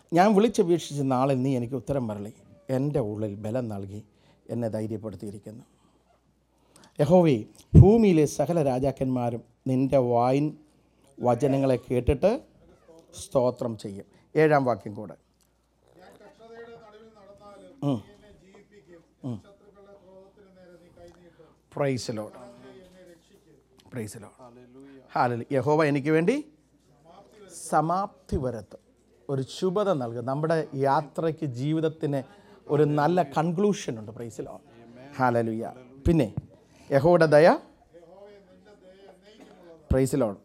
ഞാൻ വിളിച്ചപേക്ഷിച്ച നാളിൽ നീ എനിക്ക് ഉത്തരം മരളി എൻ്റെ ഉള്ളിൽ ബലം നൽകി എന്നെ ധൈര്യപ്പെടുത്തിയിരിക്കുന്നു യഹോവേ ഭൂമിയിലെ സകല രാജാക്കന്മാരും നിൻ്റെ വായിൻ വചനങ്ങളെ കേട്ടിട്ട് സ്തോത്രം ചെയ്യും ഏഴാം വാക്യം കൂടെ ഞാൻ കഷ്ടതയുടെ നടുവിൽ നടന്നാലും ഉം. നീ എന്നെ ജീവിപ്പിക്കും ശത്രുക്കളുടെ ക്രോധത്തിന് നേരെ നീ കൈനീട്ടും പ്രൈസ് ലോഡ് നീ എന്നെ രക്ഷിക്കും പ്രൈസ് ലോഡ് ഹാലലി യഹോവ എനിക്ക് വേണ്ടി സമാപ്തി വരത്ത് ഒരു ശുഭത നൽകും നമ്മുടെ യാത്രയ്ക്ക് ജീവിതത്തിന് ഒരു നല്ല കൺക്ലൂഷൻ ഉണ്ട് പ്രൈസ് ലോഡ് ഹാലലുയ പിന്നെ യഹോയുടെ ദയ പ്രൈസ് ലോഡ്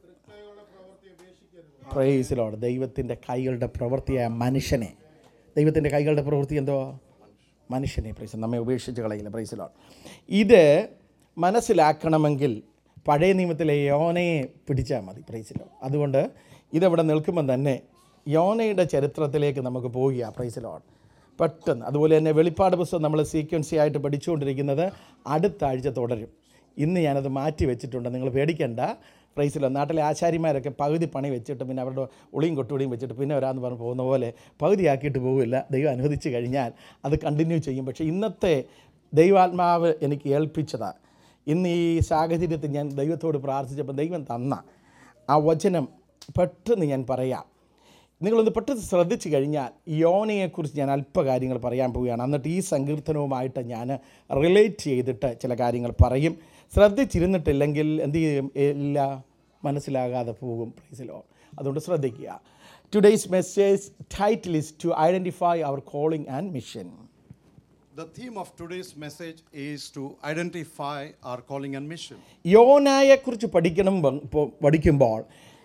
പ്രൈസ് ലോഡ് ദൈവത്തിൻ്റെ കൈകളുടെ പ്രവൃത്തിയായ മനുഷ്യനെ ദൈവത്തിൻ്റെ കൈകളുടെ പ്രവൃത്തി എന്തോ മനുഷ്യനെ പ്രൈസ് നമ്മെ ഉപേക്ഷിച്ച് കളയില്ല പ്രൈസ് ലോഡ് ഇത് മനസ്സിലാക്കണമെങ്കിൽ പഴയ നിയമത്തിലെ യോനയെ പിടിച്ചാൽ മതി പ്രൈസ് ലോഡ് അതുകൊണ്ട് ഇതവിടെ നിൽക്കുമ്പം തന്നെ യോനയുടെ ചരിത്രത്തിലേക്ക് നമുക്ക് പോവുക പ്രൈസ് ലോഡ് പെട്ടെന്ന് അതുപോലെ തന്നെ വെളിപ്പാട് പുസ്തകം നമ്മൾ സീക്വൻസി ആയിട്ട് പഠിച്ചുകൊണ്ടിരിക്കുന്നത് അടുത്ത ആഴ്ച തുടരും ഇന്ന് ഞാനത് മാറ്റി വെച്ചിട്ടുണ്ട് നിങ്ങൾ പേടിക്കണ്ട പ്രൈസിലോ നാട്ടിലെ ആശാരിമാരൊക്കെ പകുതി പണി വെച്ചിട്ട് പിന്നെ അവരുടെ ഒളിയും കൊട്ടുപൊളിയും വെച്ചിട്ട് പിന്നെ വരാമെന്ന് പറഞ്ഞ് പോകുന്ന പോലെ പകുതിയാക്കിയിട്ട് പോകില്ല ദൈവം അനുവദിച്ച് കഴിഞ്ഞാൽ അത് കണ്ടിന്യൂ ചെയ്യും പക്ഷേ ഇന്നത്തെ ദൈവാത്മാവ് എനിക്ക് ഏൽപ്പിച്ചതാണ് ഇന്ന് ഈ സാഹചര്യത്തിൽ ഞാൻ ദൈവത്തോട് പ്രാർത്ഥിച്ചപ്പോൾ ദൈവം തന്ന ആ വചനം പെട്ടെന്ന് ഞാൻ പറയാം നിങ്ങളൊന്ന് പെട്ടെന്ന് ശ്രദ്ധിച്ചു കഴിഞ്ഞാൽ യോനയെക്കുറിച്ച് ഞാൻ അല്പ കാര്യങ്ങൾ പറയാൻ പോവുകയാണ് എന്നിട്ട് ഈ സങ്കീർത്തനവുമായിട്ട് ഞാൻ റിലേറ്റ് ചെയ്തിട്ട് ചില കാര്യങ്ങൾ പറയും ശ്രദ്ധിച്ചിരുന്നിട്ടില്ലെങ്കിൽ എന്ത് ചെയ്യും ഇല്ല മനസ്സിലാകാതെ പോകും പ്രൈസിലോ അതുകൊണ്ട് ശ്രദ്ധിക്കുക today's message title is to identify our calling and mission The theme of today's message is to identify our calling and mission. യോനായെക്കുറിച്ച് പഠിക്കണം പഠിക്കുമ്പോൾ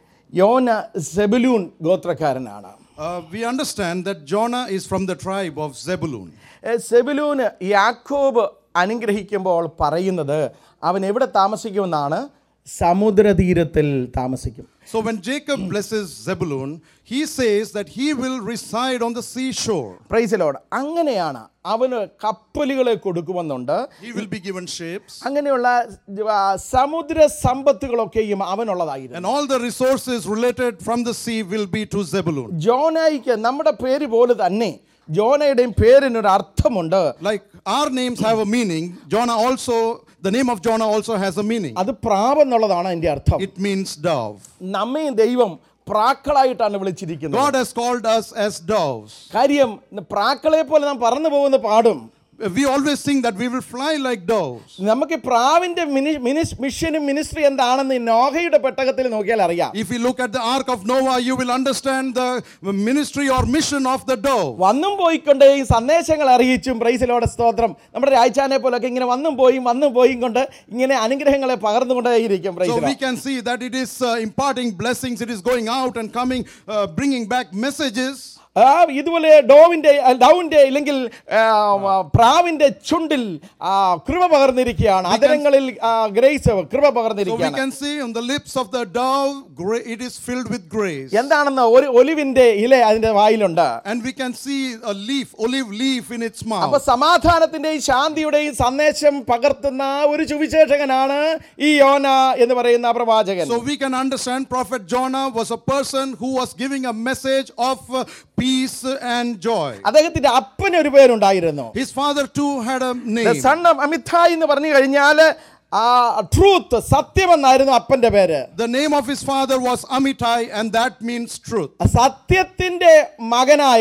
യോന സെബലൂൺ ഗോത്രക്കാരനാണ് Uh, we understand that Jonah is from the tribe of Zebulun. ഏ, സെബുലൂന് യാക്കോബ് അനുഗ്രഹിക്കുമ്പോൾ പറയുന്നത് അവൻ എവിടെ താമസിക്കുമെന്നാണ് സമുദ്രതീരത്തിൽ താമസിക്കും So when Jacob blesses Zebulun, he says that he will reside on the seashore. പ്രൈസിലോട് അങ്ങനെയാണ് അവന് കപ്പലുകളെ കൊടുക്കുമെന്നുണ്ട് He will be given ships, അങ്ങനെയുള്ള ആ, സമുദ്ര സമ്പത്തുകളൊക്കെയും അവനുള്ളതായിരുന്നു and all the resources related from the sea will be to Zebulun. ജോനായിക്ക് നമ്മുടെ പേര് പോലെ തന്നെ ജോനയുടെയും പേരിനൊരു അർത്ഥമുണ്ട് Like our names have a meaning, Jonah also, the name of Jonah also has a meaning. അത് പ്രാവെന്നുള്ളതാണ് എൻ്റെ അർത്ഥം It means dove. നമ്മയും ദൈവം പ്രാക്കളായിട്ടാണ് വിളിച്ചിരിക്കുന്നത് God has called us as doves. കാര്യം പ്രാക്കളെ പോലെ നാം പറന്നു പോകുന്ന പാടും We always think that we will fly like doves. നമുക്ക് ഈ പ്രാവിന്റെ മിനി- മിനിസ് മിഷനും മിനിസ്ട്രി എന്താണെന്ന് ഈ നോഹയുടെ പെട്ടകത്തിൽ നോക്കിയാൽ അറിയാം If you look at the Ark of Noah, you will understand the ministry or mission of the dove. വന്നും പോയിക്കൊണ്ട് ഈ സന്ദേശങ്ങൾ അറിയിച്ചും പ്രൈസിലോടെ സ്തോത്രം നമ്മുടെ രാജാനെ പോലൊക്കെ ഇങ്ങനെ വന്നും പോയും വന്നും പോയും കൊണ്ട് ഇങ്ങനെ അനുഗ്രഹങ്ങളെ പകർന്നുകൊണ്ടേയിരിക്കും So പ്രൈസിലോ we can see that it is uh, imparting blessings, it is going out and coming, uh, bringing back messages. ആ ഇതുപോലെ ഡോവിന്റെ ആ, ഡൗവിന്റെ ഇല്ലെങ്കിൽ ആ, ആ, പ്രാവിന്റെ ചുണ്ടിൽ ആ, കൃപ പകർന്നിരിക്കുകയാണ് അതരങ്ങളിൽ ഗ്രേസ് കൃപ So we പകർന്നിരിക്കുകയാണ് can see on the lips of the dove, gra- it is filled with grace. എന്താണെന്ന് ഒരു ഒലിവിന്റെ ഇല അതിന്റെ വായിലുണ്ട് And we can see a leaf, olive leaf in its അപ്പൊ mouth. സമാധാനത്തിന്റെയും ശാന്തിയുടെയും സന്ദേശം പകർത്തുന്ന ഒരു സുവിശേഷകനാണ് ഈ യോന എന്ന് പറയുന്ന പ്രവാചകൻ So we can understand Prophet Jonah was a person who was giving a message of uh, peace and joy. അദ്ദേഹത്തിന്റെ അപ്പന് ഒരു പേരുണ്ടായിരുന്നു His father too had a name. Son of Amittai എന്ന് പറഞ്ഞു കഴിഞ്ഞാൽ ആ ട്രൂത്ത് സത്യമെന്നായിരുന്നു അപ്പന്റെ പേര് The name of his father was Amitai, and that means truth. സത്യത്തിന്റെ മകനായ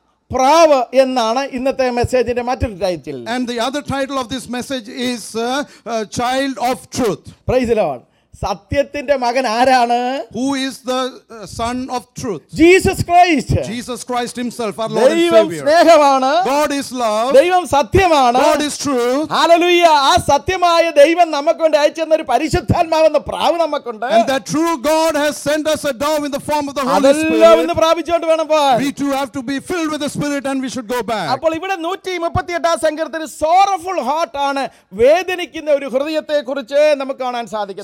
പ്രാവ് എന്നാണ് ഇന്നത്തെ മെസ്സേജിന്റെ മറ്റൊരു title And the other title of this message is uh, uh, Child of Truth. Praise Lord സത്യത്തിന്റെ മകൻ ആരാണ് Who is the uh, Son of Truth? Jesus Christ Jesus Christ Himself, our Lord and ദൈവം Savior. സ്നേഹമാണ് God is love. ദൈവം സത്യമാണ് God is truth. ഹാലലുയ്യ ആ സത്യമായ ദൈവം നമുക്ക് വേണ്ടി അയച്ചെന്ന ഒരു പരിശുദ്ധാത്മാവെന്ന പ്രാവ് നമുക്കുണ്ട് And that true God has sent us a dove in the form of the Holy അതെല്ലാം Spirit. ഇന്ന് പ്രാപിച്ചുകൊണ്ട് വേണം പോകാൻ We too have to be filled with the Spirit and we should go back. അപ്പോൾ ഇവിടെ നൂറ്റി മുപ്പത്തി എട്ടാം സങ്കീർത്തത്തിൽ സോറഫുൾ ഹാർട്ട് ആണ് വേദനിക്കുന്ന ഒരു ഹൃദയത്തെ കുറിച്ച് നമുക്ക് കാണാൻ സാധിക്കുന്നത് Psalms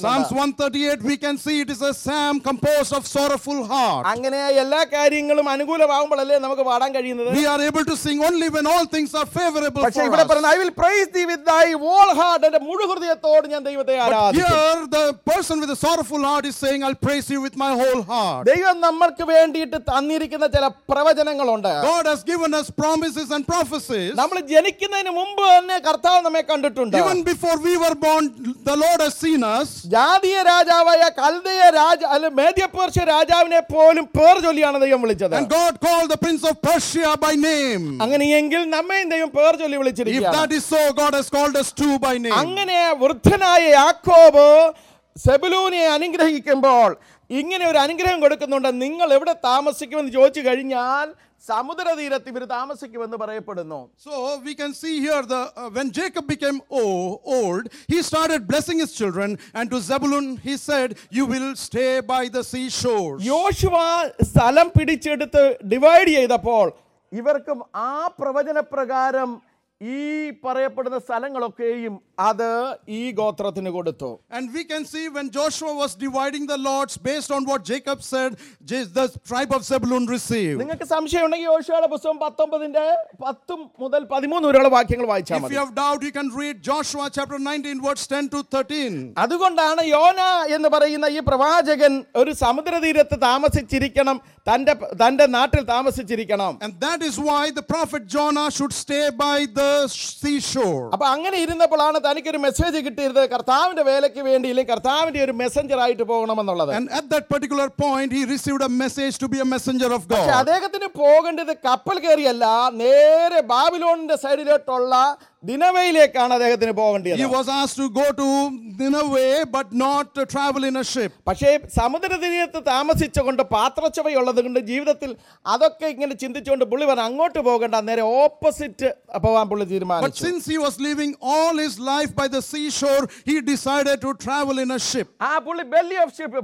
138, we can see it is a psalm composed of sorrowful heart. അങ്ങനെ എല്ലാ കാര്യങ്ങളും അനുകൂലമാകുമ്പോഴല്ലേ നമുക്ക് പാടാൻ കഴിയുന്നത് We are able to sing only when all things are favorable പക്ഷെ for ഇവിടെ us. പറയുന്നത് I will praise thee with thy all heart എന്റെ മുഴു ഹൃദയത്തോട് ഞാൻ ദൈവത്തെ But ആരാധിക്കും here, the person with a sorrowful heart is saying, I'll praise you with my whole heart. ദൈവം നമ്മൾക്ക് വേണ്ടിയിട്ട് തന്നിരിക്കുന്ന ചില പ്രവചനങ്ങളുണ്ട് God has given us promises and prophecies. നമ്മൾ ജനിക്കുന്നതിന് മുമ്പ് തന്നെ കർത്താവ് നമ്മെ കണ്ടിട്ടുണ്ട് Even before we were born, the Lord has seen us. ജാതീയ രാജാവായ കൽദയ രാജ അല്ല മേധ്യപേർഷ്യ രാജാവിനെ പോലും പേർ ചൊല്ലിയാണ് ദൈവം വിളിച്ചത് And God called the prince of Persia by name. അങ്ങനെയെങ്കിൽ നമ്മയും ദൈവം പേർ ചൊല്ലി If വിളിച്ചിരിക്കുകയാണ് that is so, God has called us too by name. അങ്ങനെ വൃദ്ധനായ യാക്കോബ് സെബുലൂനെ അനുഗ്രഹിക്കുമ്പോൾ ഇങ്ങനെ ഒരു അനുഗ്രഹം കൊടുക്കുന്നുണ്ട് നിങ്ങൾ എവിടെ താമസിക്കുമെന്ന് ചോദിച്ചു കഴിഞ്ഞാൽ സമുദ്രതീരത്ത് ഇവർ താമസിക്കുമെന്ന് പറയപ്പെടുന്നു So we can see here the uh, when Jacob became o- old, he started blessing his children, and to Zebulun he said, "You will stay by the seashores." യോശുവ സ്ഥലം പിടിച്ചെടുത്ത് ഡിവൈഡ് ചെയ്തപ്പോൾ ഇവർക്കും ആ പ്രവചന പ്രകാരം ഈ പറയപ്പെടുന്ന സ്ഥലങ്ങളൊക്കെയും അത് ഈ ഗോത്രത്തിന് കൊടുത്തു And we can see when Joshua was dividing the lots based on what Jacob said, Je- the tribe of Zebulun received. നിങ്ങൾക്ക് സംശയം ഉണ്ടെങ്കിൽ യോശുവയുടെ പുസ്തകം പത്തൊമ്പതിന്റെ പത്തും മുതൽ പതിമൂന്ന് വരെയുള്ള വാക്യങ്ങൾ വായിച്ചാൽ If മതി you have doubt, you can read Joshua chapter 19, verse 10 to 13. അതുകൊണ്ടാണ് യോന എന്ന് പറയുന്ന ഈ പ്രവാചകൻ ഒരു സമുദ്രതീരത്ത് താമസിച്ചിരിക്കണം തൻ്റെ തൻ്റെ നാട്ടിൽ താമസിച്ചിരിക്കണം And that is why the prophet Jonah should stay by the seashore. അപ്പൊ അങ്ങനെ ഇരുന്നപ്പോഴാണ് തനിക്കൊരു മെസ്സേജ് കിട്ടിയത് കർത്താവിന്റെ വേലയ്ക്ക് വേണ്ടി അല്ലെങ്കിൽ കർത്താവിന്റെ ഒരു മെസ്സഞ്ചർ ആയിട്ട് പോകണമെന്നുള്ളത് And at that particular point, he received a message to be a messenger of പക്ഷെ God. അദ്ദേഹത്തിന് പോകേണ്ടത് കപ്പൽ കയറിയല്ല നേരെ ബാബിലോണിന്റെ സൈഡിലോട്ടുള്ള ദിനവയിലേക്കാണ് അദ്ദേഹത്തിന് He പോകേണ്ടത് was asked to go to Nineveh, but not to travel in a ship. പക്ഷേ സമുദ്രതീരത്ത് താമസിച്ചുകൊണ്ട് പാത്രച്ചവയുള്ളത് കൊണ്ട് ജീവിതത്തിൽ അതൊക്കെ ഇങ്ങനെ ചിന്തിച്ചുകൊണ്ട് പുള്ളി പറഞ്ഞു അങ്ങോട്ട് പോകണ്ട നേരെ ഓപ്പോസിറ്റ് പോവാൻ പുള്ളി But തീരുമാനിച്ചു since he was living all his life by the seashore, he decided to travel in a ship. ആ പുള്ളി ബെല്ലി ഓഫ് ഷിപ്പ്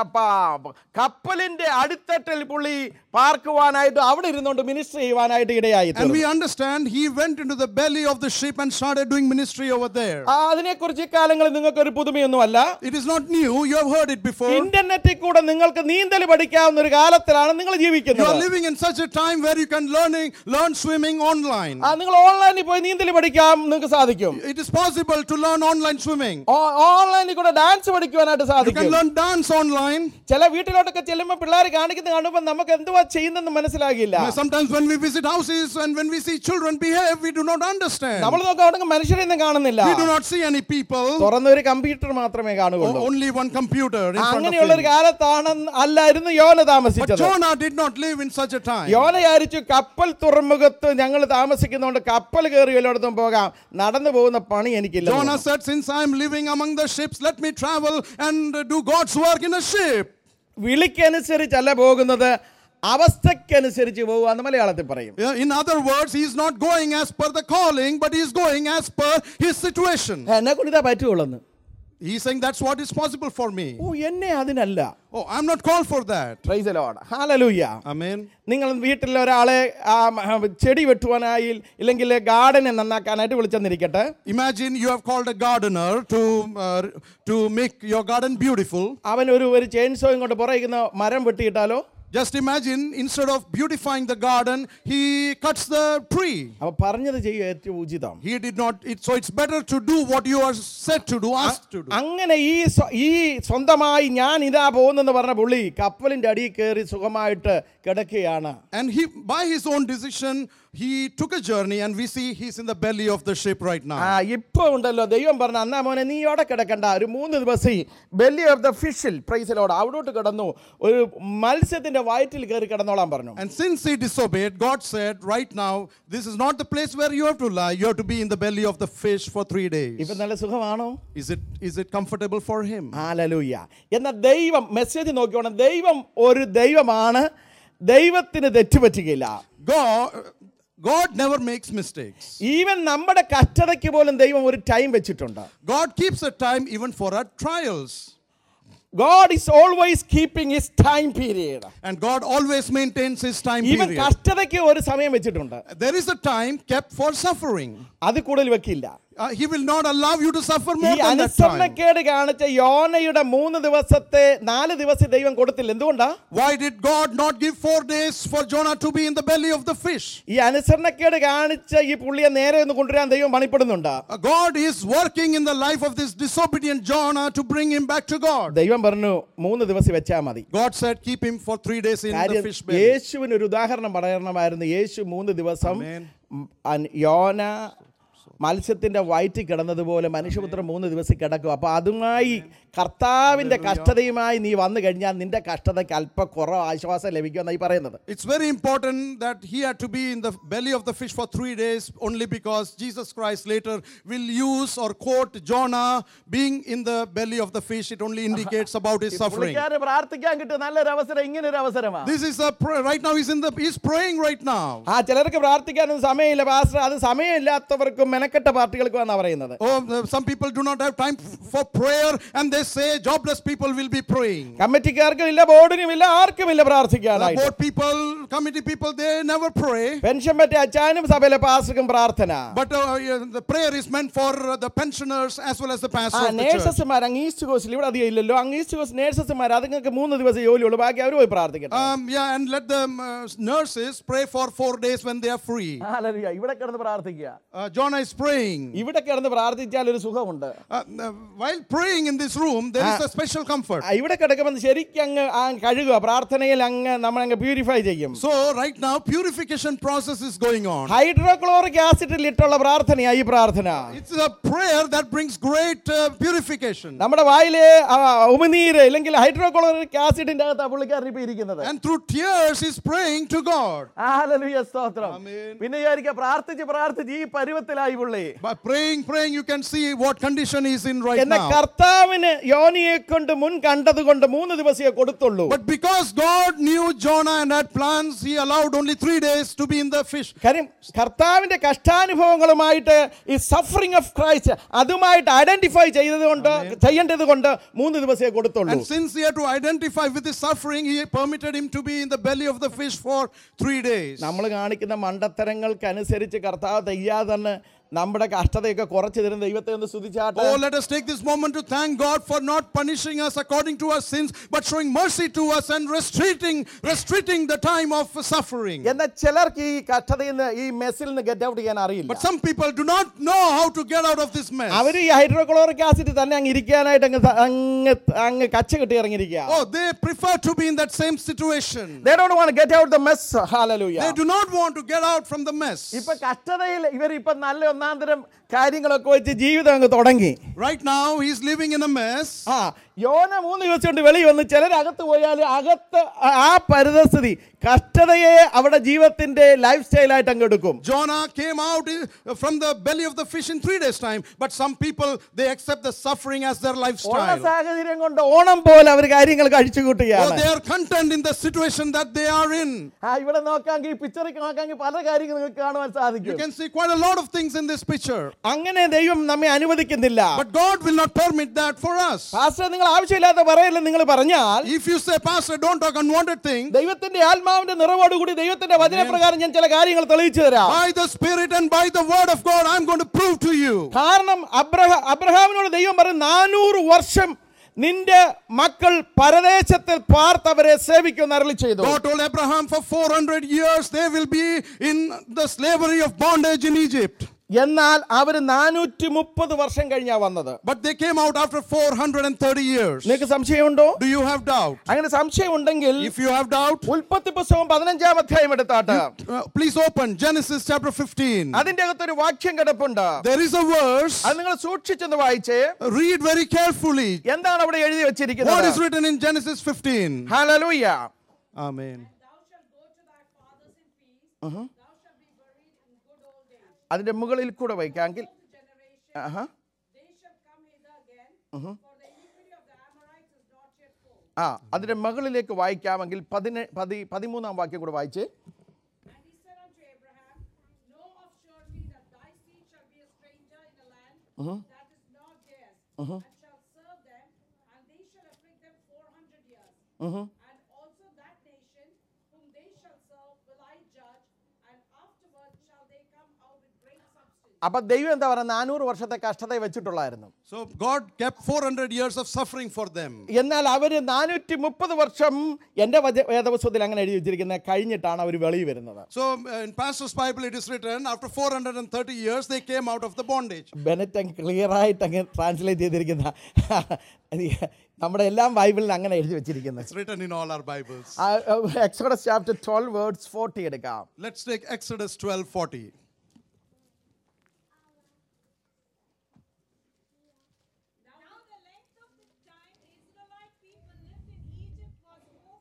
കപ്പലിന്റെ അടിത്തട്ടിൽ പുള്ളി പാർക്കുവാനായിട്ട് അവിടെ ഇരുന്നുകൊണ്ട് മിനിസ്റ്റർ ചെയ്യുവാനായിട്ട് ഇടയായി And we understand he went into the belly of the ship and started doing ministry over there. ആ, അതിനെക്കുറിച്ച് ഇക്കാലങ്ങളിൽ നിങ്ങൾക്ക് ഒരു പുതുമയൊന്നുമല്ല It is not new, you have heard it before. ഇന്റർനെറ്റിൽ കൂടെ നിങ്ങൾക്ക് നീന്തൽ പഠിക്കാവുന്ന ഒരു കാലത്തിലാണ് നിങ്ങൾ You are ജീവിക്കുന്നത് living in such a time where you can learning, learn swimming online. ആ, നിങ്ങൾ ഓൺലൈനിൽ പോയി നീന്തൽ പഠിക്കാൻ നിങ്ങൾക്ക് സാധിക്കും It is possible to learn online swimming. ഓ- ഓൺലൈനിൽ കൂടെ ഡാൻസ് പഠിക്കുവാനായിട്ട് You can സാധിക്കും learn dance online. ചില വീട്ടിലോട്ടൊക്കെ ചെല്ലുമ്പോൾ പിള്ളേർ കാണിക്കുന്നത് കാണുമ്പോൾ നമുക്ക് എന്തുവാ ചെയ്യുന്നെന്ന് മനസ്സിലാകില്ല Sometimes when we visit houses and when we see children behave, we do not understand. നമ്മൾ നോക്കാം അവിടെ മനുഷ്യരെ ഒന്നും കാണുന്നില്ല We do not see any people, തുറന്ന ഒരു കമ്പ്യൂട്ടർ മാത്രമേ o- കാണുകയുള്ളൂ only one computer in front അങ്ങനെയുള്ള of ഒരു him. കാലത്താണ് അല്ലായിരുന്നു യോന But താമസിച്ചത് Jonah did not live in such a time. യോന വിചാരിച്ചു കപ്പൽ തുറമുഖത്ത് ഞങ്ങൾ താമസിക്കുന്നതുകൊണ്ട് കപ്പൽ കയറി വല്ലയിടത്തും പോകാം നടന്നു പോകുന്ന പണി എനിക്കില്ല Jonah said, Since I am living among the ships, let me travel and uh, do God's work in a ship. വിളിക്കനുസരിച്ചല്ല പോകുന്നത് അവസ്ഥക്കനുസരിച്ച് പോകുക മലയാളത്തിൽ പറയും Yeah, In other words, he is not going as per the calling, but he is going as per his situation. എന്നെ കൊണ്ട് ഇതാ പറ്റുള്ളൂ He is saying that's what is possible for me. ഓ എന്നെ അതിനല്ല Oh, I'm not called for that. Praise Lord hallelujah Amen. നിങ്ങൾ വീട്ടിൽ ഒരാളെ ആ, ആ, ചെടി വെട്ടുവാനായി ഇല്ലെങ്കിൽ ഗാർഡനെ നന്നാക്കാനായിട്ട് വിളിച്ചെന്നിരിക്കട്ടെ Imagine you have called a gardener to, uh, to make your garden beautiful. അവൻ ഒരു ഒരു ചെയിൻസോ ഇങ്ങോട്ട് പുറകിക്കുന്ന മരം വെട്ടിയിട്ടാലോ Just imagine, instead of beautifying the garden, he cuts the tree. അവ പറഞ്ഞത് ചെയ്യുക ഏറ്റവും ഉചിതം He did not, it, so it's better to do what you are said to do, asked to do. അങ്ങനെ ഈ സ്വ- ഈ സ്വന്തമായി ഞാൻ ഇതാ പോകുന്നെന്ന് പറഞ്ഞ പുള്ളി കപ്പലിന്റെ അടിയിൽ കയറി സുഖമായിട്ട് കിടക്കുകയാണ് And he, by his own decision, he took a journey, and we see he's in the belly of the ship right ആ now. ഇപ്പൊ ഉണ്ടല്ലോ ദൈവം പറഞ്ഞ അന്നാ മോനെ നീ അവിടെ കിടക്കണ്ട ഒരു മൂന്ന് ദിവസം ഈ ബെല്ലി ഓഫ് ദ ഫിഷിൽ പ്രൈസിലോട് അവിടോട്ട് കിടന്നു ഒരു മത്സ്യത്തിന്റെ വയറ്റിൽ കയറി കിടന്നോളാൻ പറഞ്ഞു And since he disobeyed, God said, Right now, this is not the place where you have to lie. You have to be in the belly of the fish for three days. ഇപ്പൊ നല്ല സുഖമാണോ Is it, is it comfortable for him? Hallelujah എന്നാൽ ദൈവം message നോക്കിയോണം ദൈവം ഒരു ദൈവമാണ് ദൈവത്തിന് തെറ്റുപറ്റുകയില്ല God, God never makes mistakes. Even നമ്മുടെ കഷ്ടതയ്ക്ക് പോലും ദൈവം ഒരു ടൈം വെച്ചിട്ടുണ്ട് God keeps a time even for our trials. God is always keeping his time period And God always maintains his time ഈവൻ period. കഷ്ടതയ്ക്ക് ഒരു സമയം വെച്ചിട്ടുണ്ട് There is a time kept for suffering. അത് കൂടുതൽ വെക്കില്ല Uh, he will not allow you to suffer ഈ more than that time. അനുസരണക്കേട് കാണിച്ച യോനയുടെ മൂന്ന് ദിവസത്തെ നാല് ദിവസം ദൈവം കൊടുത്തില്ല എന്തുകൊണ്ടാ Why did God not give four days for Jonah to be in the belly of the fish? ഈ അനുസരണക്കേട് കാണിച്ച ഈ പുള്ളിയെ നേരെ ഒന്ന് കൊണ്ടുവരാൻ ദൈവം പണിപ്പെടുന്നുണ്ട് Uh, God is working in the life of this disobedient Jonah to bring him back to God. ദൈവം പറഞ്ഞു മൂന്ന് ദിവസം വെച്ചാൽ മതി God said, Keep him for three days in the കാര്യം fish belly. യേശുവിന് ഒരു ഉദാഹരണം പറയണമായിരുന്നു യേശു മൂന്ന് ദിവസം Amen. ഉം, അൻ- യോന മത്സ്യത്തിന്റെ വയറ്റിൽ കിടന്നതുപോലെ മനുഷ്യപുത്രം മൂന്ന് ദിവസം കിടക്കും അപ്പൊ അതുമായി കർത്താവിന്റെ കഷ്ടതയുമായി നീ വന്നു കഴിഞ്ഞാൽ നിന്റെ കഷ്ടതയ്ക്ക് അല്പ കുറവ് ആശ്വാസം ലഭിക്കുമെന്നായി പറയുന്നത് It's very important that he had to be in the belly of the fish for three days only because Jesus Christ later will use or quote Jonah being in the belly of the fish. It only indicates about his suffering. പുള്ളിക്കാരന് പ്രാർത്ഥിക്കാൻ കിട്ടും നല്ലൊരു അവസരം ഇങ്ങനെ ഒരു അവസരമാണ് This is a prayer. Right now, he's in the he's praying right now. ആ ചിലർക്ക് പ്രാർത്ഥിക്കാനൊന്നും സമയമില്ല പാസ്റ്റർ അത് സമയമില്ലാത്തവർക്കും മെനക്കെട്ട പാർട്ടികൾക്കുമാണ് പറയുന്നത് Oh, uh, some people do not have time f- for prayer and they say jobless people will be praying. കമ്മിറ്റിക്കാർക്കും ഇല്ല ബോർഡിനും ഇല്ല ആർക്കും ഇല്ല Uh, പ്രാർത്ഥിക്കാനായിട്ട് board people, committee people, they never pray. Pension പറ്റിയ അച്ചാനും സഭയിലെ പാസ്റ്റർക്കും പ്രാർത്ഥന But uh, yeah, the prayer is meant for uh, the pensioners as well as the ആ pastor of the church. നേഴ്സസ്മാർ അങ്ങ് ഈസ്റ്റ് കോസ്റ്റിൽ ഇവിടെ അധികം ഇല്ലല്ലോ അങ്ങ് ഈസ്റ്റ് കോസ്റ്റ് നേഴ്സസ്മാർ അതുങ്ങൾക്ക് മൂന്ന് ദിവസം ജോലിയുള്ളൂ ബാക്കി അവർ പോയി പ്രാർത്ഥിക്കട്ടെ Um, yeah, and let the um, uh, nurses pray for four days when they are free. Hallelujah. ഇവിടെ കിടന്ന് പ്രാർത്ഥിക്കുക Uh, Jonah is praying. ഇവിടെ കിടന്ന് പ്രാർത്ഥിച്ചാൽ ഒരു സുഖമുണ്ട് Uh, uh, while praying in this room, there is a special comfort. ആ, ഇവിടെ കിടക്കുമ്പോൾ ശരിക്കും അങ്ങ് ആ കഴുകുക പ്രാർത്ഥനയിൽ അങ്ങ് നമ്മൾ അങ്ങ് പ്യൂരിഫൈ ചെയ്യും So right now, purification process is going on. Hydrochloric ആസിഡിൽ ഇട്ടുള്ള പ്രാർത്ഥനയാ ഈ പ്രാർത്ഥന It's a prayer that brings great uh, purification. നമ്മുടെ വായിലെ ആ, ഉമിനീര് അല്ലെങ്കിൽ ഹൈഡ്രോക്ലോറിക് ആസിഡിന്റെ അകത്ത് പുള്ളിക്കാരൻ ഇപ്പൊ ഇരിക്കുന്നത് And through tears, he's praying to God. Hallelujah, സ്തോത്രം Amen. പിന്നെ വിചാരിക്കുക പ്രാർത്ഥിച്ച് പ്രാർത്ഥിച്ച് ഈ പരുവത്തിലായി പുള്ളി By praying, praying, you can see what condition he's in right എന്ന now. കർത്താവിന് യോനിയെ കൊണ്ട് മുൻ കണ്ടത് കൊണ്ട് മൂന്ന് ദിവസമേ കൊടുത്തുള്ളൂ But because God knew Jonah and had plans, he allowed only three days to be in the fish. കാര്യം കർത്താവിന്റെ കഷ്ടാനുഭവങ്ങളുമായിട്ട് ഈ സഫറിംഗ് ഓഫ് ക്രൈസ്റ്റ് അതുമായിട്ട് ഐഡന്റിഫൈ ചെയ്തത് കൊണ്ട് ചെയ്യേണ്ടത് കൊണ്ട് മൂന്ന് ദിവസമേ കൊടുത്തുള്ളൂ And since he had to identify with his suffering, he permitted him to be in the belly of the fish for three days. നമ്മൾ കാണിക്കുന്ന മണ്ടത്തരങ്ങൾക്കനുസരിച്ച് കർത്താവ് തയ്യാതെ തന്നെ നമ്മുടെ കഷ്ടതയൊക്കെ കുറച്ച് തരുന്ന ദൈവത്തെ ഒന്ന് സ്തുതിച്ചാട്ടെ Oh, let us take this moment to thank God for not punishing us according to our sins, but showing mercy to us and restricting, restricting the time of suffering. എന്നാൽ ചിലർക്ക് ഈ കഷ്ടതയിൽ നിന്ന് ഈ മെസ്സിൽ നിന്ന് ഗെറ്റ് ഔട്ട് ചെയ്യാൻ അറിയില്ല But some people do not know how to get out of this mess. അവർ ഈ ഹൈഡ്രോക്ലോറിക് ആസിഡ് തന്നെ അങ്ങ് ഇരിക്കാനായിട്ട് അങ്ങ് ത- അങ്ങ് അങ്ങ് കച്ച കിട്ടി ഇറങ്ങിയിരിക്കുക Oh, they prefer to be in that same situation. They don't want to get out the mess. Hallelujah. They do not want to get out from the mess. ഇപ്പൊ കഷ്ടതയിൽ ഇവർ ഇപ്പൊ നല്ല ഒന്നാന്തരം കാര്യങ്ങളൊക്കെ വെച്ച് ജീവിതം അങ്ങ് തുടങ്ങി Right now, he's living in a mess. ആ യോന മൂന്ന് ദിവസം കൊണ്ട് വെളി വന്ന് ചിലർ അകത്ത് പോയാൽ അകത്ത് ആ- ആ പരിതസ്ഥിതി കഷ്ടതയെ അവിടെ ജീവിതത്തിന്റെ ലൈഫ് സ്റ്റൈലായിട്ട് അങ്ങ് എടുക്കും Jonah came out uh, from the belly of the fish in three days' time, but some people they accept the suffering as their ഉള്ള lifestyle. സാഹചര്യം കൊണ്ട് ഓണം പോലെ അവർ കാര്യങ്ങൾ കഴിച്ചു Or കൂട്ടുകയാണ് they are content in the situation that they are in. ആ ഇവിടെ നോക്കാമെങ്കിൽ ഈ പിക്ചറിൽ നോക്കാമെങ്കിൽ പല കാര്യങ്ങൾ നിങ്ങൾക്ക് കാണുവാൻ You സാധിക്കും can see quite a lot of things in this picture. അങ്ങനെ ദൈവം നമ്മെ അനുവദിക്കുന്നില്ല But God will not permit that for us. Pastor നിങ്ങൾ ആവശ്യമില്ലാത്ത പറയല്ല നിങ്ങൾ പറഞ്ഞാൽ If you say, Pastor, don't talk unwanted things, ദൈവത്തിന്റെ ആത്മാവിന്റെ നിറവോടുകൂടി ദൈവത്തിന്റെ വചനപ്രകാരം ഞാൻ ചില കാര്യങ്ങൾ തെളിയിച്ചു തരാം by the Spirit and by the Word of God, I'm going to prove to you. കാരണം അബ്രഹ അബ്രഹാമിനോട് ദൈവം പറയും നാനൂറ് വർഷം നിന്റെ മക്കൾ പരദേശത്തിൽ പാർത്തവരെ സേവിക്കുമെന്ന് അരളി ചെയ്തു God told Abraham for 400 years they will be in the slavery of bondage in Egypt. എന്നാൽ അവർ നാനൂറ്റി മുപ്പത് വർഷം കഴിഞ്ഞാ വന്നത് But they came out after 430 years. നിങ്ങൾക്ക് സംശയമുണ്ടോ Do you have doubt? അങ്ങനെ സംശയം ഉണ്ടെങ്കിൽ If you have doubt, ഉൽപ്പത്തി പുസ്തകം പതിനഞ്ചാം അധ്യായം എടുത്താട്ട് uh, please open Genesis chapter 15. അതിന്റെ അകത്തൊരു വാക്യം കിടപ്പുണ്ട് There is a verse. അത് നിങ്ങൾ സൂക്ഷിച്ചെന്ന് വായിച്ചേ Read very carefully. എന്താണ് അവിടെ എഴുതി What is വെച്ചിരിക്കുന്നത് written in Genesis 15? Hallelujah Amen. Thou shalt go to thy fathers in peace. Thou shalt be buried in good old age. അതിന്റെ മുകളിൽ കൂടെ വയ്ക്കാമെങ്കിൽ Generation, Aaha. they shall come hither again, for the iniquity of the Amorites is not yet full. ആ അതിന്റെ മുകളിലേക്ക് വായിക്കാമെങ്കിൽ പതിനെ പതി പതിമൂന്നാം വാക്യം കൂടെ വായിച്ച് And he said unto Abraham, Know of surely that thy seed shall be a stranger in a land that is not theirs, and shall serve them, and they shall afflict them four hundred years. And also that nation whom they shall serve will I judge, and afterward shall they come out with great substance. അപ്പൊ ദൈവം എന്താ പറയുക നാനൂറ് വർഷത്തെ കഷ്ടത വെച്ചിട്ടുള്ളായിരുന്നു So God kept 400 years of suffering for them. എന്നാൽ അവർ നാനൂറ്റി മുപ്പത് വർഷം എൻ്റെ വച വേദപുസ്തകത്തിൽ അങ്ങനെ എഴുതി വെച്ചിരിക്കുന്നത് കഴിഞ്ഞിട്ടാണ് അവർ വെളിയിൽ വരുന്നത് So uh, in Pastor's Bible it is written, after 430 years they came out of the bondage. Bennett അങ്ങ് ക്ലിയർ ആയിട്ട് അങ്ങ് ട്രാൻസ്ലേറ്റ് ചെയ്തിരിക്കുന്ന നമ്മുടെ എല്ലാം ബൈബിളിൽ അങ്ങനെ എഴുതി വെച്ചിരിക്കുന്നത് It's written in all our Bibles. Exodus chapter twelve words forty എടുക്കാം Let's take Exodus 12:40. Now the length of the time the Israelite people lived in Egypt was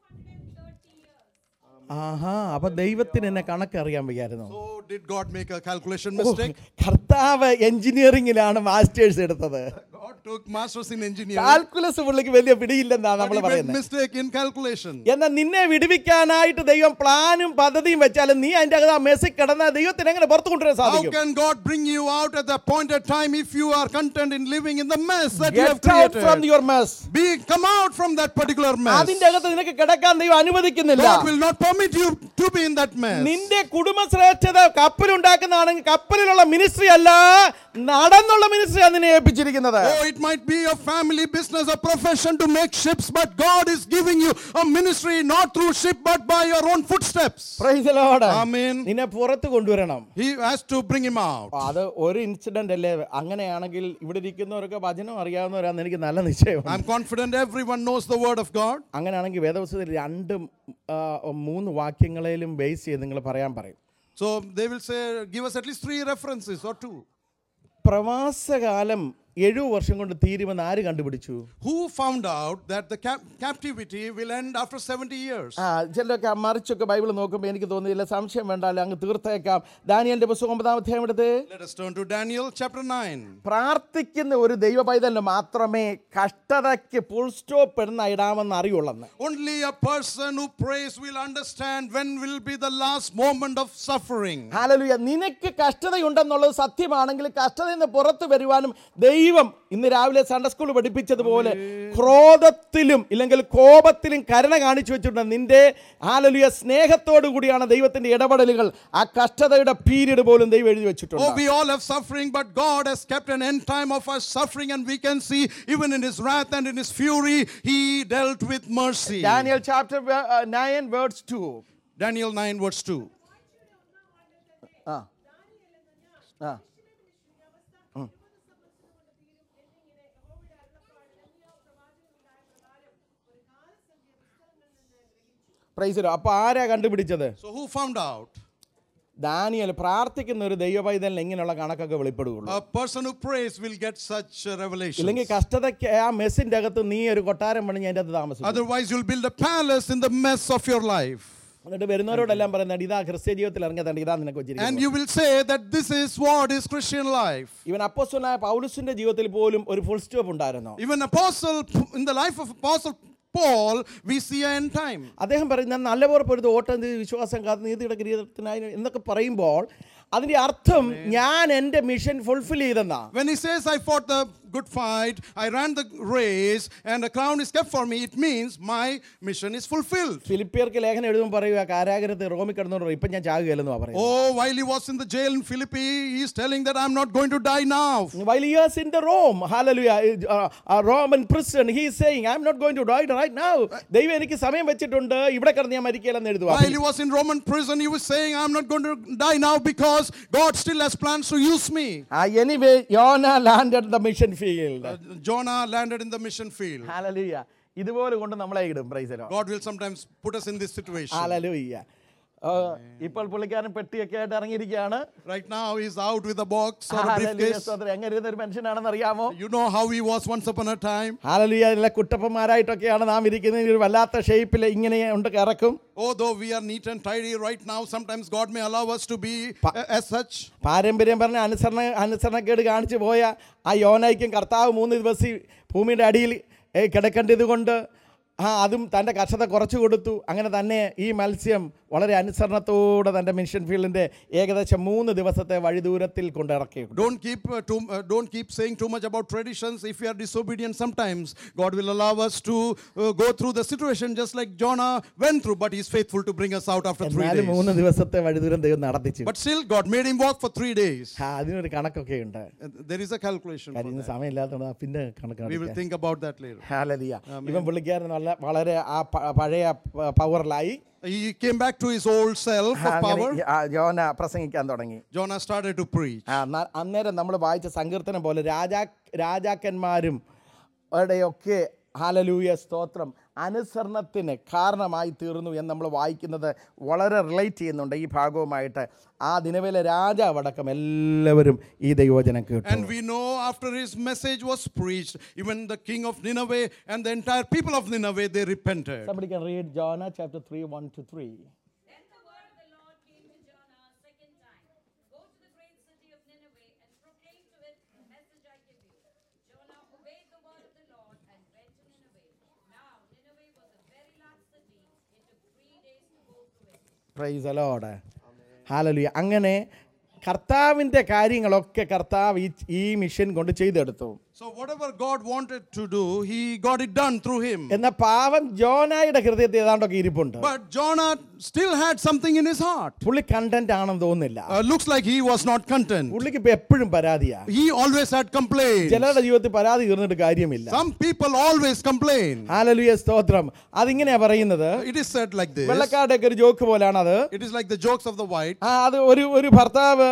430 years. ആഹാ അപ്പൊ ദൈവത്തിന് എന്നെ കണക്കറിയാൻ വയ്യായിരുന്നു So did God make a calculation mistake? കർത്താവ് എഞ്ചിനീയറിംഗിലാണ് masters എടുത്തത് God took masters in engineering. Calculus പുള്ളിക്ക് വലിയ പിടിയില്ലെന്നാണ് But നമ്മൾ he made പറയുന്നത് mistake in calculation. എന്നാൽ നിന്നെ വിടുവിക്കാനായിട്ട് ദൈവം പ്ലാനും പദ്ധതിയും വെച്ചാലും നീ അതിന്റെ അകത്ത് ആ മെസ്സി കിടന്ന ദൈവത്തിന് എങ്ങനെ പുറത്തു കൊണ്ടുവരാൻ How സാധിക്കും can God bring you out at the appointed time if you are content in living in the mess that you have Get out from created? your mess. Be come out from that particular mess. അതിന്റെ അകത്ത് നിനക്ക് കിടക്കാൻ ദൈവം അനുവദിക്കുന്നില്ല God will not permit you to be in that mess. നിന്റെ കുടുംബശ്രേഷ്ഠത കപ്പലുണ്ടാക്കുന്നതാണെങ്കിൽ കപ്പലിലുള്ള ministry അല്ല നടന്നുള്ള മിനിസ്ട്രിയാണ് നിന്നെ ഏൽപ്പിച്ചിരിക്കുന്നത് Oh, it might be a family business, a profession to make ships, but God is giving you a ministry not through ship but by your own footsteps. Praise the Lord. Amen. നിന്നെ പുറത്ത് കൊണ്ടുവരണം He has to bring him out. അപ്പൊ അത് ഒരു incident അല്ലേ അങ്ങനെയാണെങ്കിൽ ഇവിടെ ഇരിക്കുന്നവരൊക്കെ വചനം അറിയാവുന്നവരാന്ന് എനിക്ക് നല്ല നിശ്ചയമാണ് I'm confident everyone knows the word of God. അങ്ങനെയാണെങ്കിൽ വേദപുസ്തകത്തിൽ രണ്ടും ആ, മൂന്ന് വാക്യങ്ങളേലും ബേസ് ചെയ്ത് നിങ്ങൾ പറയാൻ പറയും So they will say, give us at least three references or two. പ്രവാസകാലം എഴുപത് വർഷം കൊണ്ട് തീരുമെന്ന് ആര് കണ്ടുപിടിച്ചു Who found out that the cap- captivity will end after 70 years? ആ ചിലരൊക്കെ മറിച്ചൊക്കെ ബൈബിൾ നോക്കുമ്പോൾ എനിക്ക് തോന്നിയില്ല സംശയം വേണ്ടല്ലോ അങ്ങ് തീർത്തേക്കാം ദാനിയലിന്റെ പുസ്തകം ഒമ്പതാം അധ്യായം എടുത്ത് Let us turn to Daniel chapter 9. പ്രാർത്ഥിക്കുന്ന ഒരു ദൈവ പൈതലിന് മാത്രമേ കഷ്ടതയ്ക്ക് ഫുൾ സ്റ്റോപ്പ് ഇടുന്ന ഇടാമെന്ന് അറിയുള്ളെന്ന് Only a person who prays will understand when will be the last moment of suffering. ഹാലലുയ നിനക്ക് കഷ്ടതയുണ്ടെന്നുള്ളത് സത്യമാണെങ്കിൽ കഷ്ടതയിൽ നിന്ന് പുറത്തു വരുവാനും ദൈവം ഇന്ന് രാവിലെ സൺഡേ സ്കൂൾ പഠിപ്പിച്ചതുപോലെ ക്രോധത്തിലും ഇല്ലെങ്കിൽ കോപത്തിലും കരുണ കാണിച്ചു വെച്ചിട്ടുണ്ട് നിന്റെ ഹാലലുയ സ്നേഹത്തോടു കൂടിയാണ് ദൈവത്തിന്റെ ഇടപെടലുകൾ ആ കഷ്ടതയുടെ പീരീഡ് പോലും ദൈവം എഴുതി Oh, വെച്ചിട്ടുണ്ട് we all have suffering, but God has kept an end time of our suffering, and we can see even in His wrath and in His fury, He dealt with mercy. Daniel chapter nine words two Daniel 9, verse 2. ആ ആ പ്രൈസിലോ അപ്പൊ ആരാ കണ്ടുപിടിച്ചത് So, who found out? Daniel പ്രാർത്ഥിക്കുന്ന ഒരു ദൈവപൈതലിന് ഇങ്ങനെയുള്ള കണക്കൊക്കെ വെളിപ്പെടുകയുള്ളൂ A person who prays will get such uh, revelation. ഇല്ലെങ്കിൽ കഷ്ടതയ്ക്ക് ആ മെസ്സിന്റെ അകത്ത് നീ ഒരു കൊട്ടാരം പണിഞ്ഞ് അതിൻ്റെ അകത്ത് താമസിക്കും Otherwise, you'll build a palace in the mess of your life. എന്നിട്ട് വരുന്നവരോടെല്ലാം പറയുന്നത് ഇതാ ക്രിസ്ത്യ ജീവിതത്തിൽ ഇറങ്ങിയതാണ് ഇതാ നിനക്ക് And വെച്ചിരിക്കുന്നത് you will say that this is what is Christian life. ഇവൻ അപ്പോസ്തലനായ പൗലുസിന്റെ ജീവിതത്തിൽ പോലും ഒരു ഫുൾ സ്റ്റോപ്പ് ഉണ്ടായിരുന്നു Even Apostle, in the life of Apostle Paul, we see an end time. അദ്ദേഹം പറയും ഞാൻ നല്ലപോലെ പൊരുത് ഓട്ടം ചെയ്ത് വിശ്വാസം കാത്ത് നീതിയുടെ കിരീടത്തിനായി എന്നൊക്കെ പറയുമ്പോൾ അതിന്റെ അർത്ഥം ഞാൻ എൻ്റെ മിഷൻ ഫുൾഫിൽ ചെയ്തെന്നാ When he says, I fought the good fight, I ran the race, and a crown is kept for me, it means my mission is fulfilled. ഫിലിപ്പിയർക്ക് ലേഖനം എഴുതുമ്പോൾ പറയുക കാരാഗ്രഹത്തിൽ റോമിൽ കിടന്നു ഇപ്പം ഞാൻ ചാകുകയല്ലെന്ന് പറയുന്നത് Oh, while he was in the jail in Philippi, he is telling that I'm not going to die now. While he was in the Rome, hallelujah, uh, uh, Roman prison, he is saying, I'm not going to die right now. ദൈവം എനിക്ക് സമയം വെച്ചിട്ടുണ്ട് ഇവിടെ കിടന്ന് ഞാൻ മരിക്കില്ലെന്ന് എഴുതുക While he was in Roman prison, he was saying, I'm not going to die now because God still has plans to use me. Anyway യോന landed the mission field Uh, Jonah landed in the mission field. Hallelujah ഇതുപോലെ കൊണ്ട് നമ്മളെ ഇടും പ്രൈസലോ God will sometimes put us in this situation. Hallelujah ഇപ്പോൾ പുള്ളിക്കാരൻ പെട്ടിയൊക്കെ ആയിട്ട് ഇറങ്ങിയിരിക്കുകയാണ് Right now, he's out with a box or a hallelujah briefcase. സ്തോത്രം. എങ്ങനെ ഇരുന്ന ഒരു മനുഷ്യനാണെന്ന് അറിയാമോ You know how he was once upon a time. Hallelujah എല്ലാ കുട്ടപ്പന്മാരായിട്ടൊക്കെയാണ് നാം ഇരിക്കുന്നത് ഒരു വല്ലാത്ത ഷേപ്പിൽ ഇങ്ങനെ ഉണ്ട് ഇറക്കും Oh, though we are neat and tidy right now, sometimes God may allow us to be a- as such. പാരമ്പര്യം പറഞ്ഞ അനുസരണ അനുസരണക്കേട് കാണിച്ചു പോയ ആ യോനയ്ക്കും കർത്താവ് മൂന്ന് ദിവസം ഈ ഭൂമിയുടെ അടിയിൽ ഏ, കിടക്കേണ്ടത് കൊണ്ട് ആ അതും തൻ്റെ കർഷത കുറച്ചു കൊടുത്തു അങ്ങനെ തന്നെ ഈ മത്സ്യം വളരെ അനുസരണത്തോടെ തൻ്റെ മിഷൻ ഫീൽഡിൻ്റെ ഏകദേശം മൂന്ന് ദിവസത്തെ വഴിദൂരത്തിൽ കൊണ്ടിറക്കി Don't keep, uh, too, uh, don't keep saying too much about traditions. If we are disobedient, sometimes God will allow us to uh, go through the situation just like Jonah went through, but He's faithful to bring us out after three എന്നാലും days. മൂന്ന് ദിവസത്തെ വഴിദൂരം ദൈവം നടത്തിച്ചു But still, God made him walk for three days. ആ, അതിനൊരു കണക്കൊക്കെ ഉണ്ട് Uh, There is a calculation. for കാര്യം ഇന്ന് that. സമയമില്ലാത്തതുകൊണ്ട് ആ പിന്നെ കണക്ക് We will കാണിക്കാം. think about that later. ഹാലലിയ ഇവൻ പുള്ളിക്കാരൻ നല്ല വളരെ ആ പ- പഴയ പ- പവറിലായി He came back to his old self of അങ്ങനെ power. ഈ- ആ യോന പ്രസംഗിക്കാൻ തുടങ്ങി Jonah started to preach. ആ, ന- അന്നേരം നമ്മൾ വായിച്ച സങ്കീർത്തനം പോലെ രാജാ രാജാക്കന്മാരും അവിടെയൊക്കെ ഹാലലൂയ സ്തോത്രം അനുസരണത്തിന് കാരണമായി തീർന്നു എന്ന് നമ്മൾ വായിക്കുന്നത് വളരെ റിലേറ്റ് ചെയ്യുന്നുണ്ട് ഈ ഭാഗവുമായിട്ട് ആ ദിനവേലെ രാജാവടക്കം എല്ലാവരും ഈ ദൈവോചനം കേട്ടു And we know after his message was preached, even the king of Nineveh and the entire people of Nineveh, they repented. Somebody can read Jonah chapter 3, 1 to 3. Then the word of the Lord came to Jonah a second time. Go to the great city of Nineveh and proclaim to it the message I give you. Jonah obeyed the word of the Lord and went to Nineveh. Now Nineveh was a very large city. It took three days to go through it. Praise അലോട് hallelujah അങ്ങനെ കർത്താവിൻ്റെ കാര്യങ്ങളൊക്കെ കർത്താവ് ഈ ഈ mission കൊണ്ട് ചെയ്തെടുത്തു So, whatever God wanted to do, he got it done through him. എന്നാൽ പാവം ജോനായുടെ ഹൃദയത്തിൽ ഏതാണ്ടൊക്കെ ഇരിപ്പുണ്ട് But Jonah still had something in his heart. പുള്ളി കണ്ടന്റ് ആണെന്ന് തോന്നുന്നില്ല Uh, looks like he was not content. പുള്ളിക്ക് ഇപ്പൊ എപ്പോഴും പരാതിയാ He always had complaints. ചിലരുടെ ജീവിതത്തിൽ പരാതി തീർന്നിട്ട് കാര്യമില്ല Some people always complain. ഹാലലുയ സ്തോത്രം അതിങ്ങനെയാ പറയുന്നത് It is said like this. വെള്ളക്കാരുടെ ഒക്കെ ഒരു ജോക്ക് പോലാണ് അത് It is like the jokes of the white. ആ അത് ഒരു ഒരു ഭർത്താവ്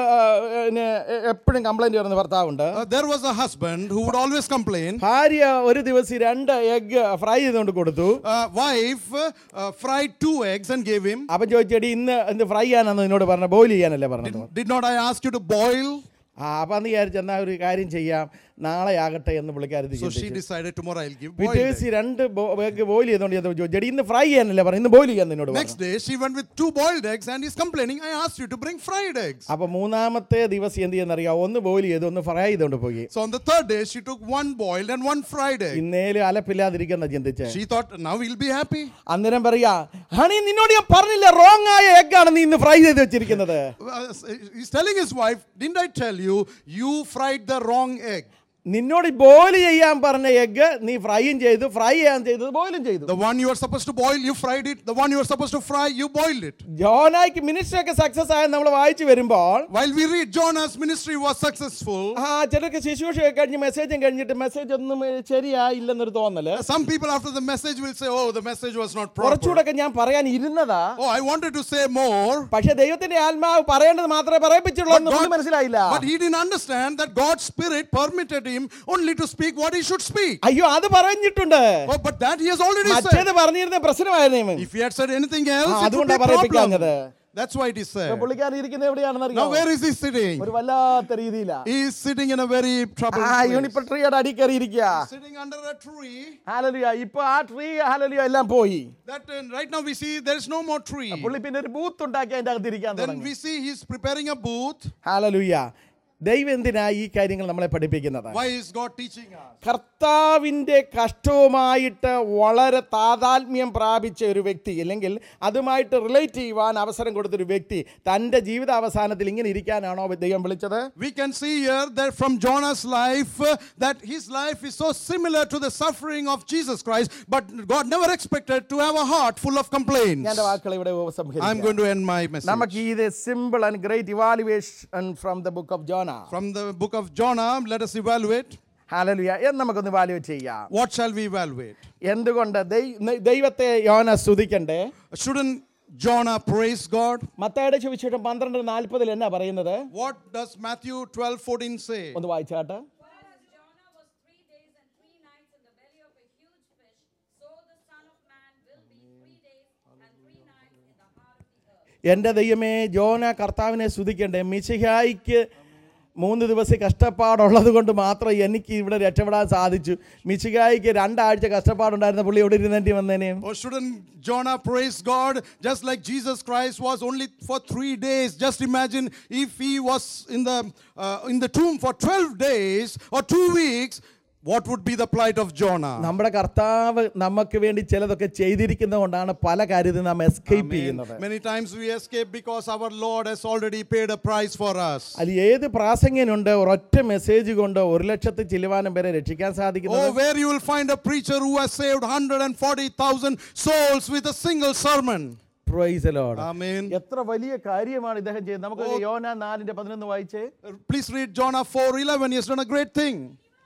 എപ്പോഴും കംപ്ലൈന്റ് വരുന്ന ഭർത്താവുണ്ട് Uh, there was a husband who would always complain. ഭാര്യ ഒരു ദിവസം രണ്ട് എഗ് ഫ്രൈ ചെയ്തുകൊണ്ട് കൊടുത്തു Uh, wife uh, uh, fried two eggs and gave him. അപ്പം ചോദിച്ചേടി ഇന്ന് എന്ത് ഫ്രൈ ചെയ്യാനാന്ന് നിന്നോട് പറഞ്ഞ ബോയിൽ ചെയ്യാനല്ലേ പറഞ്ഞത് Did not I ask you to boil? ആ അപ്പം അന്ന് വിചാരിച്ചു എന്നാൽ ഒരു കാര്യം ചെയ്യാം നാളെ ആകട്ടെ എന്ന് പുള്ളിക്കാരത്തി So she ചിന്തിച്ചു decided tomorrow I'll give boiled പിറ്റേ eggs. ദിവസം രണ്ട് എഗ് ബോയിൽ ചെയ്തോണ്ട് ഞാൻ ചോദിച്ചു "എടി, ഇന്ന് ഫ്രൈ ചെയ്യാനല്ലേ പറഞ്ഞു ഇന്ന് ബോയിൽ ചെയ്യാൻ നിന്നോട് Next പറഞ്ഞു day she went with two boiled eggs and he's complaining. I asked you to bring fried eggs. അപ്പൊ മൂന്നാമത്തെ ദിവസം എന്ത് ചെയ്യുന്നറിയാം ഒന്ന് ബോയിൽ ചെയ്തു ഒന്ന് ഫ്രൈ ചെയ്തോണ്ട് പോയി So on the third day she took one boiled and one fried egg. ഇന്നേലും അലപ്പില്ലാതിരിക്കുന്ന ചിന്തിച്ച് She thought now we'll be happy. അന്നേരം പറയാ ഹണി നിന്നോട് ഞാൻ പറഞ്ഞില്ല റോങ് ആയ എഗ് ആണ് നീ ഇന്ന് ഫ്രൈ ചെയ്ത് വെച്ചിരിക്കുന്നത് Uh, he's telling his wife, didn't I tell you you fried the wrong egg? നിന്നോട് ബോയിൽ ചെയ്യാൻ പറഞ്ഞ എഗ് നീ ഫ്രൈയും ചെയ്തു ഫ്രൈ ചെയ്യാൻ ചെയ്തത് ബോയിലും ചെയ്തു The one you were supposed to boil, you fried it. The one you were supposed to fry, you boiled it. ജോനായ്ക്ക് മിനിസ്റ്റർ ഒക്കെ സക്സസ് ആയ നമ്മൾ വായിച്ചു വരുമ്പോൾ While we read Jonah's ministry was successful, ആ ചിലർക്ക് ശുശ്രൂഷയൊക്കെ കഴിഞ്ഞ് മെസ്സേജും കഴിഞ്ഞിട്ട് മെസ്സേജ് ഒന്നും ശരിയായില്ലെന്നൊരു തോന്നല് some people after the message will say, Oh, the message was not proper. കുറച്ചുകൂടെ ഞാൻ പറയാൻ ഇരുന്നതാ Oh, I wanted to say more. പക്ഷെ ദൈവത്തിന്റെ ആത്മാവ് പറയേണ്ടത് മാത്രമേ പറയിപ്പിച്ചുള്ളൂ എന്ന് പുള്ളി മനസ്സിലായില്ല but he didn't understand that God's spirit permitted him only to speak what he should speak. അയ്യോ അത് പറഞ്ഞിട്ടുണ്ട് Oh, but that he has already മറ്റേത് said. പറഞ്ഞിരുന്ന പ്രശ്നമായിരുന്നു ഇവൻ. If he had said anything else, ആ, it would അതുകൊണ്ടാ be a problem. പറയിപ്പിക്കാഞ്ഞത്. That's why it is ഇപ്പൊ said. പുള്ളിക്കാരൻ ഇരിക്കുന്നത് എവിടെയാണെന്ന് Now, അറിയാം where is he sitting? ഒരു വല്ലാത്ത രീതിയിലാ He is sitting in a very troubled ആ place. യൂണിപ്പൽ ട്രീയുടെ അടി കയറി ഇരിക്കുക Sitting under a tree. ഹാലലിയ ഇപ്പൊ ആ ട്രീ ഹാലലിയ എല്ലാം പോയി That uh, right now we see there is no more tree. പുള്ളി പിന്നെ ഒരു ബൂത്ത് ഉണ്ടാക്കി അതിന്റെ അകത്ത് ഇരിക്കാൻ Then തുടങ്ങി we see he's preparing a booth. ഹാലലുയ ദൈവം എന്തിനാ ഈ കാര്യങ്ങൾ നമ്മളെ പഠിപ്പിക്കുന്നത് Why is God teaching us? കർത്താവിൻ്റെ കഷ്ടവുമായിട്ട് വളരെ താതാത്മ്യം പ്രാപിച്ച ഒരു വ്യക്തി അല്ലെങ്കിൽ അതുമായിട്ട് റിലേറ്റ് ചെയ്യുവാൻ അവസരം കൊടുത്തൊരു വ്യക്തി തൻ്റെ ജീവിതാവസാനത്തിൽ ഇങ്ങനെ ഇരിക്കാനാണോ ദൈവം വിളിച്ചത് We can see here that from Jonah's life uh, that his life is so similar to the suffering of Jesus Christ, but God never expected to have a heart full of complaints. ഞാൻ എൻ്റെ വാക്കുകൾ ഇവിടെ I'm ഉപസംഹരിക്കാം going to end my message. നമുക്ക് ഇത് simple and great evaluation from the book of Jonah From the book of Jonah, let us evaluate. Hallelujah എന്ന് നമുക്കൊന്ന് evaluate ചെയ്യാം What shall we evaluate? എന്തുകൊണ്ട് ദൈ- ദൈവത്തെ യോന സ്തുതിക്കണ്ടേ Shouldn't Jonah praise God? മത്തായുടെ സുവിശേഷം പന്ത്രണ്ട് നാൽപ്പതിൽ എന്നാ പറയുന്നത് What does Matthew 12 14 say? ഒന്ന് വായിച്ചാട്ടെ Whereas Jonah was three days and three nights in the belly of a huge fish, so the Son of Man will be three days and three nights in the heart of the earth. എൻ്റെ ദൈവമേ Jonah കർത്താവിനെ സ്തുതിക്കണ്ടേ മിശിഹായിക്ക് മൂന്ന് ദിവസം കഷ്ടപ്പാടുള്ളത് കൊണ്ട് മാത്രം എനിക്ക് ഇവിടെ രക്ഷപ്പെടാൻ സാധിച്ചു മിശിഹായിക്ക് രണ്ടാഴ്ച കഷ്ടപ്പാടുണ്ടായിരുന്ന പുള്ളി ഇവിടെ ഇരുന്നേണ്ടി വന്നേനെ Or shouldn't Jonah praise God just like Jesus Christ was only for three days? Just imagine if he was in the uh, in the tomb for 12 days or two weeks. What would be the plight of Jonah? നമ്മുടെ കർത്താവ് നമുക്ക് വേണ്ടി ചിലതൊക്കെ ചെയ്തിരിക്കുന്നത് കൊണ്ടാണ് പല കാര്യത്തിൽ നാം എസ്കേപ്പ് Amen. ചെയ്യുന്നത് Many times we escape because our Lord has already paid a price for us. അതിൽ ഏത് പ്രാസംഗനുണ്ട് ഒരൊറ്റ മെസ്സേജ് കൊണ്ട് ഒരു ലക്ഷത്തി ചില്ലുവാനും പേരെ രക്ഷിക്കാൻ Oh, സാധിക്കുന്നത് where you will find a preacher who has saved 140,000 souls with a single sermon. Praise the Lord. Amen. എത്ര വലിയ കാര്യമാണ് ഇദ്ദേഹം ചെയ്യുന്നത് നമുക്ക് യോന നാലിന്റെ പതിനൊന്ന് വായിച്ചേ Uh, Please read Jonah 4:11. He has done a great thing.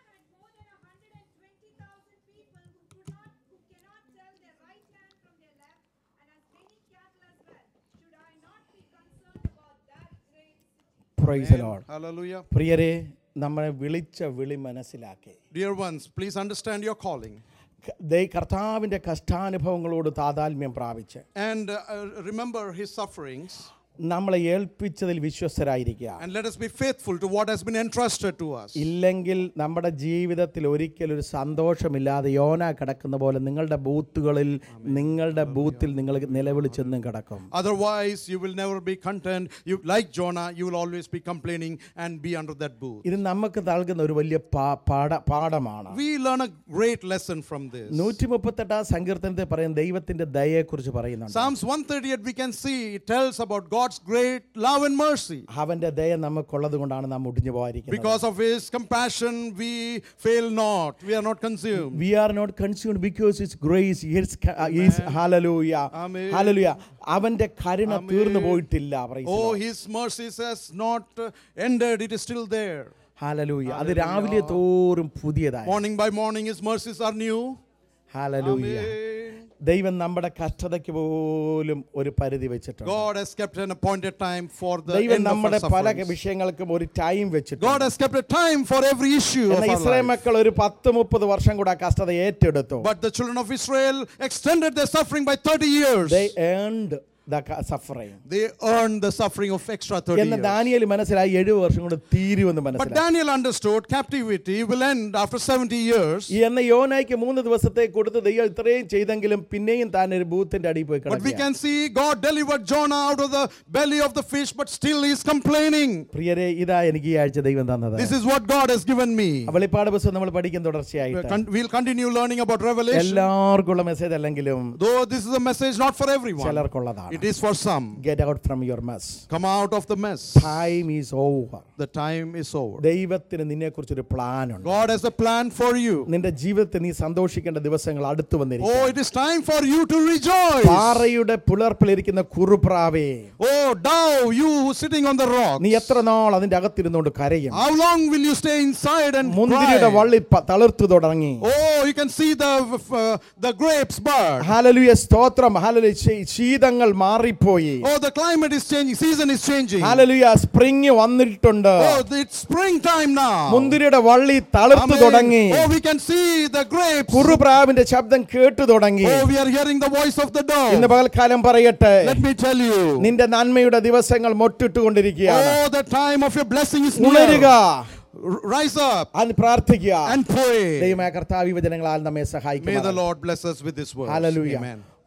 പ്രൈസ് the Lord. Hallelujah. പ്രിയരെ നമ്മളെ വിളിച്ച വിളി മനസ്സിലാക്കി Dear ones, please understand your calling. ക- ദൈ കർത്താവിൻ്റെ കഷ്ടാനുഭവങ്ങളോട് താതാത്മ്യം പ്രാപിച്ച് And uh, uh, remember his sufferings. നമ്മളെ ഏൽപ്പിച്ചതിൽ വിശ്വസ്തരായിരിക്കുക And let us be faithful to what has been entrusted to us. ഇല്ലെങ്കിൽ നമ്മുടെ ജീവിതത്തിൽ ഒരിക്കലും ഒരു സന്തോഷമില്ലാതെ യോന കിടക്കുന്ന പോലെ നിങ്ങളുടെ ബൂത്തുകളിൽ നിങ്ങളുടെ ബൂത്തിൽ നിങ്ങൾ നിലവിളിച്ചെന്നും കിടക്കും Otherwise, you will never be content. You, like Jonah, you will always be complaining and be under that booth. ഇത് നമുക്ക് നൽകുന്ന ഒരു വലിയ പാ- പാഠ പാഠമാണ് We learn a great lesson from this. നൂറ്റി മുപ്പത്തെട്ടാം സങ്കീർത്തനത്തിൽ പറയും ദൈവത്തിന്റെ ദയയെക്കുറിച്ച് പറയുന്നുണ്ട് Psalms 138, we can see it tells about God's great love and mercy. അവന്റെ ദയ നമുക്കുള്ളത് കൊണ്ടാണ് നാം മുടിഞ്ഞു പോയിരിക്കുന്നത് Because of his compassion, we fail not. We are not consumed. we are not consumed because his grace is, is hallelujah Amen. hallelujah അവന്റെ കരുണ തീർന്നു പോയിട്ടില്ല praise the Oh, Lord. his mercies has not uh, ended. It is still there. hallelujah അത് രാവിലെ തോറും പുതിയതായി Morning by morning, his mercies are new. hallelujah Amen. ദൈവം നമ്മുടെ കഷ്ടതയ്ക്ക് പോലും ഒരു പരിധി വെച്ചിട്ടുണ്ട് God has kept an appointed time for the ദൈവം end of our നമ്മുടെ പല sufferings. വിഷയങ്ങൾക്കും ഒരു ടൈം God വെച്ചിട്ടുണ്ട് has kept a time for every issue of എന്നാൽ our ഇസ്രായേൽ life. മക്കൾ ഒരു പത്ത് മുപ്പത് വർഷം കൂടെ ആ കഷ്ടത ഏറ്റെടുത്തു But the children of Israel extended their suffering by 30 years. they earned the suffering They earned the suffering of extra 30 എന്ന് years. ദാനിയേൽ മനസ്സിലായി എഴുപത് വർഷം കൊണ്ട് തീരുമെന്ന് But മനസ്സിലായി Daniel understood captivity will end after 70 years. എന്ന യോനായ്ക്ക് മൂന്ന് ദിവസത്തേക്ക് കൊടുത്ത് ദൈവം ഇത്രയും ചെയ്തെങ്കിലും പിന്നെയും താൻ ഒരു ബൂത്തിന്റെ അടിയിൽ പോയി But we കിടക്കുക can see God delivered Jonah out of the belly of the fish, but still he is complaining. പ്രിയരെ ഇതാ എനിക്ക് ഈ ആഴ്ച ദൈവം തന്നത് This is what God has given me. വെളിപ്പാട് പുസ്തകം നമ്മൾ പഠിക്കും തുടർച്ചയായിട്ട് Con- We'll continue learning about Revelation. എല്ലാവർക്കും ഉള്ള മെസ്സേജ് അല്ലെങ്കിലും Though this is a message not for everyone, ചിലർക്കുള്ളതാണ് it is for some. Get out from your mess Come out of the mess. Time is over The time is over. ദൈവത്തിന് നിന്നെ കുറിച്ചൊരു plan ഉണ്ട് God has a plan for you. നിന്റെ ജീവിതത്തിൽ നീ സന്തോഷിക്കേണ്ട ദിവസങ്ങൾ അടുത്തു വന്നിരിക്കും Oh, it is time for you to rejoice. പാറയുടെ പുലർപ്പിലിരിക്കുന്ന കുറുപ്രാവേ Oh, dove, you sitting on the rock. നീ എത്ര നാൾ അതിന്റെ അകത്തിരുന്നുകൊണ്ട് കരയും How long will you stay inside and മുന്തിരിയുടെ cry? വള്ളി പ- തളിർത്തു തുടങ്ങി Oh, you can see the uh, the grapes bud. ഹാലലുയ സ്തോത്രം ഹാലലു ശീതങ്ങൾ മാറിപ്പോയി Oh, the climate is changing. Season is changing. Hallelujah spring വന്നിട്ടുണ്ട് Oh, it's springtime now. മുന്തിരിയുടെ വള്ളി തളിർത്തു Amen. തുടങ്ങി Oh, we can see the grapes. കുറുപ്രാവിന്റെ ശബ്ദം കേട്ടു തുടങ്ങി Oh, we are hearing the voice of the ഇന്ന് dove. പകൽക്കാലം പറയട്ടെ Let me tell you. നിന്റെ നന്മയുടെ ദിവസങ്ങൾ മൊട്ടിട്ടുകൊണ്ടിരിക്കുകയാണ് Oh, the time of your blessing is ഉണരുക near. R- Rise up അത് പ്രാർത്ഥിക്കുക and pray. ദൈവമായ കർത്താവ് ഈ വചനങ്ങളാൽ നമ്മെ May the സഹായിക്കും Lord bless us with this word. Hallelujah. Amen.